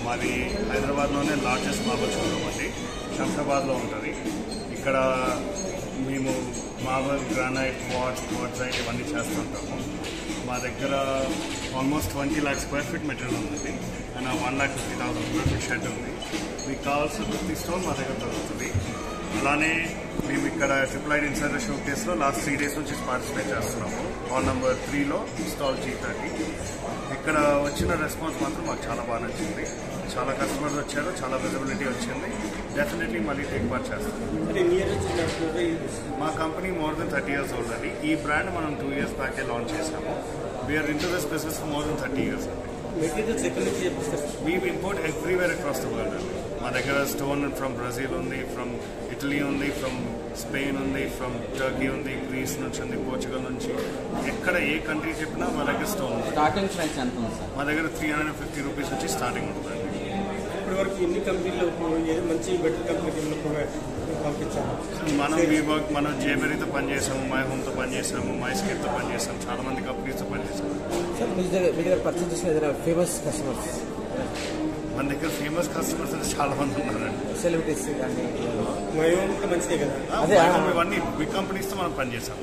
మాది హైదరాబాద్లోనే largest marble showroom అండి శంషాబాద్లో ఉంటుంది ఇక్కడ మేము మార్బల్ గ్రానైట్ వాట్ వాట్సైట్ ఇవన్నీ చేస్తుంటాము మా దగ్గర almost twenty lakh square feet material ఉంది and one lakh fifty thousand square feet shed ఉంది మీకు కావాల్సిన ప్రతి స్టోన్ మా దగ్గర దొరుకుతుంది అలానే మేము ఇక్కడ ట్రిపుల్ ఐడ్ ఇన్సైడర్ షో కేసులో లాస్ట్ త్రీ డేస్ నుంచి పార్టిసిపేట్ చేస్తున్నాము హాల్ నెంబర్ త్రీలో స్టాల్ జీ థర్టీ ఇక్కడ వచ్చిన రెస్పాన్స్ మాత్రం మాకు చాలా బాగా నచ్చింది చాలా కస్టమర్స్ వచ్చారు చాలా విజిబిలిటీ వచ్చింది డెఫినెట్లీ మళ్ళీ టేక్ పార్ట్ చేస్తాం అంటే మీ ఇయర్ నుంచి నడుస్తున్నది మా company more than thirty years old అండి ఈ బ్రాండ్ మనం టూ ఇయర్స్ బ్యాకే లాంచ్ చేసాము we are in to this business more than thirty years అండి మెటీరియల్స్ ఎక్కడి నుంచి చేపిస్తారు we import everywhere across the world అండి మా దగ్గర స్టోన్ ఫ్రమ్ బ్రెజిల్ ఉంది ఫ్రమ్ ఇటలీ ఉంది ఫ్రమ్ స్పెయిన్ ఉంది ఫ్రమ్ టర్కీ ఉంది గ్రీస్ నుంచి ఉంది పోర్చుగల్ నుంచి ఎక్కడ ఏ కంట్రీ చెప్పినా మా దగ్గర స్టోన్ ఉంది స్టార్టింగ్ ప్రైస్ ఎంత ఉంది సార్ మా దగ్గర త్రీ హండ్రెడ్ ఫిఫ్టీ రూపీస్ నుంచి స్టార్టింగ్ ఉంటుందండి ఇప్పటి వరకు ఎన్ని కంపెనీలు ఏదో మంచి బెటర్ కంపెనీలో ప్రొవైడ్ పంపించారు మనం వీ వర్క్ మనం జేబెరీతో పనిచేసాము మై హోమ్తో పనిచేసాము మై స్కేప్తో పనిచేసాము చాలా మంది కంపెనీస్తో పనిచేసాము సార్ మీ దగ్గర మీ దగ్గర పర్చేజ్ చేసిన ఏదైనా ఫేమస్ కస్టమర్స్ మన దగ్గర ఫేమస్ కస్టమర్స్ అయితే చాలా మంది ఉన్నారండి సెలబ్రిటీస్ కానీ మయో కూడా మంచిదే కదా అదే, మై ఆ. హోమ్ ఇవన్నీ బిగ్ కంపెనీస్తో మనం పనిచేసాము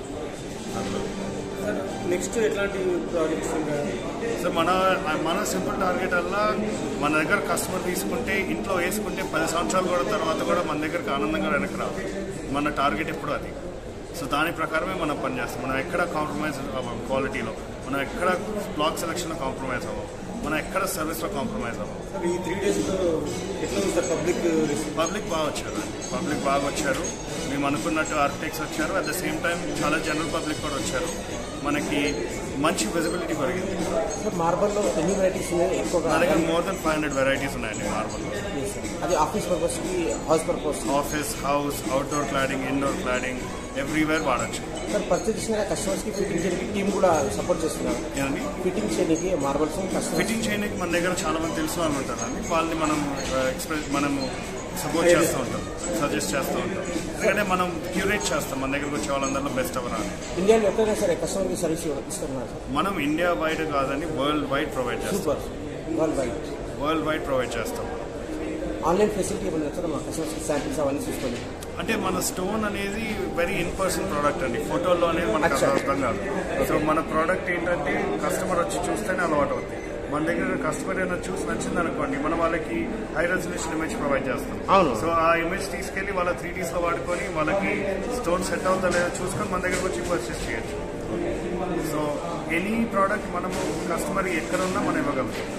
సార్ నెక్స్ట్ ఎట్లాంటి ప్రాజెక్ట్స్ ఇంకా సో మన మన సింపుల్ టార్గెట్ వల్ల మన దగ్గర కస్టమర్ తీసుకుంటే ఇంట్లో వేసుకుంటే పది సంవత్సరాలు కూడా తర్వాత కూడా మన దగ్గరకు ఆనందంగా వెనక్కి రావు మన టార్గెట్ ఎప్పుడు అది సో దాని ప్రకారమే మనం పనిచేస్తాం మనం ఎక్కడ కాంప్రమైజ్ అవ్వం క్వాలిటీలో మనం ఎక్కడ బ్లాక్ సెలక్షన్లో కాంప్రమైజ్ అవ్వం మనం ఎక్కడ సర్వీస్లో కాంప్రమైజ్ అవ్వం సార్ ఈ త్రీ డేస్లో ఎట్లా ఉంది సార్ పబ్లిక్ పబ్లిక్ బాగా వచ్చారు అండి పబ్లిక్ బాగా వచ్చారు మేము అనుకున్నట్టు ఆర్కిటెక్ట్స్ వచ్చారు అట్ ద సేమ్ టైం చాలా జనరల్ పబ్లిక్ కూడా వచ్చారు మనకి మంచి విజిబిలిటీ పెరిగింది సార్ మార్బల్లో ఎన్ని వెరైటీస్ ఉన్నాయి ఎక్కువగా నా దగ్గర more than five hundred varieties ఉన్నాయండి మార్బల్లో Yes, sir. అది ఆఫీస్ పర్పస్కి house purpose office house outdoor cladding indoor cladding everywhere వాడచ్చు సార్ పర్చేజ్ చేసిన కస్టమర్స్కి ఫిట్టింగ్ చేయడానికి టీం కూడా సపోర్ట్ చేస్తున్నారు ఏమండి ఫిట్టింగ్ చేయడానికి మార్బల్స్ కస్టమర్ ఫిట్టింగ్ చేయడానికి మన దగ్గర చాలా మంది తెలిసిన వాళ్ళు ఉంటారండి వాళ్ళని మనం ఎక్స్ప్రెస్ మనము సపోర్ట్ చేస్తూ ఉంటాం సజెస్ట్ చేస్తూ ఉంటాం ఎందుకంటే మనం క్యూరేట్ చేస్తాం మన దగ్గరకు వచ్చే వాళ్ళందరిలో బెస్ట్ ఎవరు అని ఇండియాలో ఎక్కడైనా సరే కస్టమర్కి సర్వీస్ ఇస్తున్నారు సార్ మనం ఇండియా వైడ్ కాదండి వరల్డ్ వైడ్ ప్రొవైడ్ చేస్తాం super world wide world wide provide చేస్తాం ఆన్లైన్ ఫెసిలిటీ ఏమైనా సార్ మా కస్టమర్స్కి శాంపిల్స్ అవన్నీ చూసుకొని అంటే మన స్టోన్ అనేది వెరీ ఇన్ పర్సన్ ప్రోడక్ట్ అండి ఫోటోలో అనేది మనకు అచ్చా. అర్థం కాదు సో మన ప్రోడక్ట్ ఏంటంటే కస్టమర్ వచ్చి చూస్తేనే అలవాటు అవుతుంది మన దగ్గర కస్టమర్ ఏమైనా చూసి నచ్చింది అనుకోండి మనం వాళ్ళకి హై రెజల్యూషన్ ఇమేజ్ ప్రొవైడ్ చేస్తాం అవును. సో ఆ ఇమేజ్ తీసుకెళ్లి వాళ్ళ త్రీ డీస్ లో వాడుకొని వాళ్ళకి స్టోన్ సెట్ అవుతా లేదో చూసుకొని మన దగ్గరకు వచ్చి పర్చేస్ చేయొచ్చు సో ఎనీ ప్రోడక్ట్ మనము కస్టమర్ ఎక్కడ ఉన్నా మనం ఇవ్వగలుగుతాం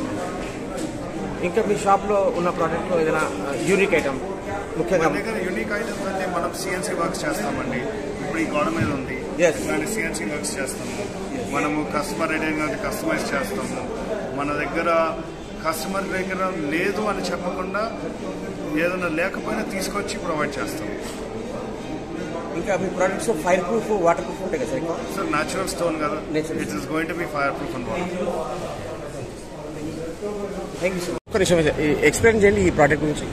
ఇంకా మీ షాప్లో ఉన్న ప్రోడక్ట్లో ఏదైనా యూనిక్ ఐటమ్ ముఖ్యంగా మన దగ్గర యూనిక్ ఐటమ్స్ అంటే మనం సిఎన్సీ వర్క్స్ చేస్తామండి ఇప్పుడు ఈ గోడ మీద ఉంది Yes. ఇలాంటి సిఎన్సీ వర్క్స్ చేస్తాము మనము కస్టమర్ ఐడియా కస్టమైజ్ చేస్తాము మన దగ్గర కస్టమర్ దగ్గర లేదు అని చెప్పకుండా ఏదైనా లేకపోయినా తీసుకొచ్చి ప్రొవైడ్ చేస్తాం ఇంకా మీ products fire proof water proof ఉంటాయి కదా సార్ ఎక్కువ సో న్యాచురల్ స్టోన్ కదా Natural. It is going to be fire proof and water thank you sir ఒక్క నిమిషం ఎక్స్ప్లెయిన్ చేయండి ఈ ప్రోడక్ట్ గురించి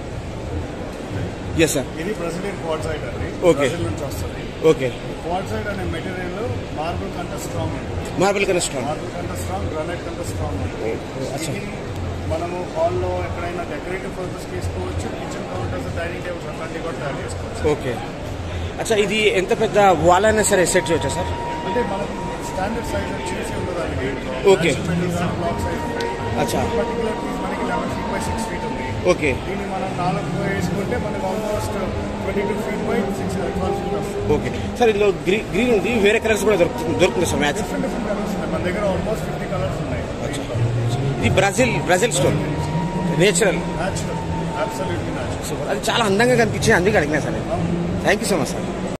ఎస్ సార్ ఇది బ్రెజిలియన్ క్వాడ్సైడ్ అండి Okay. బ్రెజిల్ నుంచి వస్తుంది ఓకే క్వాడ్సైడ్ అనే మెటీరియల్ మార్బుల్ కంటే స్ట్రాంగ్ ఉంటుంది మార్బుల్ కన్నా స్ట్రాంగ్ మార్బుల్ కంటే స్ట్రాంగ్ గ్రానైట్ కంటే స్ట్రాంగ్ ఉంటుంది అచ్చా ఇది మనము హాల్లో ఎక్కడైనా డెకరేటివ్ పర్పస్ తీసుకోవచ్చు కిచెన్ కౌంటర్స్ డైనింగ్ టేబుల్స్ అట్లాంటివి కూడా తయారు చేసుకోవచ్చు ఓకే అచ్చా ఇది ఎంత పెద్ద వాల్ అయినా సరే సెట్ చేయొచ్చా సార్ అంటే మనకు స్టాండర్డ్ సైజ్ వచ్చేసి ఉండదండి దీంట్లో Okay. బ్లాక్ సైజ్ అచ్చా పర్టికులర్ పీస్ మనకి eleven feet by six feet ఉంది ఓకే దీన్ని మనం నాలుగు వేసుకుంటే మనకు almost twenty two feet by six twelve feet వస్తుంది ఓకే సార్ ఇందులో గ్రీన్ గ్రీన్ ఉంది వేరే కలర్స్ కూడా దొరుకుతుంది దొరుకుతుంది sir match different different colours ఉన్నాయి మన దగ్గర ఆల్మోస్ట్ ఫిఫ్టీ కలర్స్ ఉన్నాయి ఇది Brazil Brazil stone natural natural absolutely natural super అది చాలా అందంగా కనిపించింది అందుకే అడిగినా sir thank you so much sir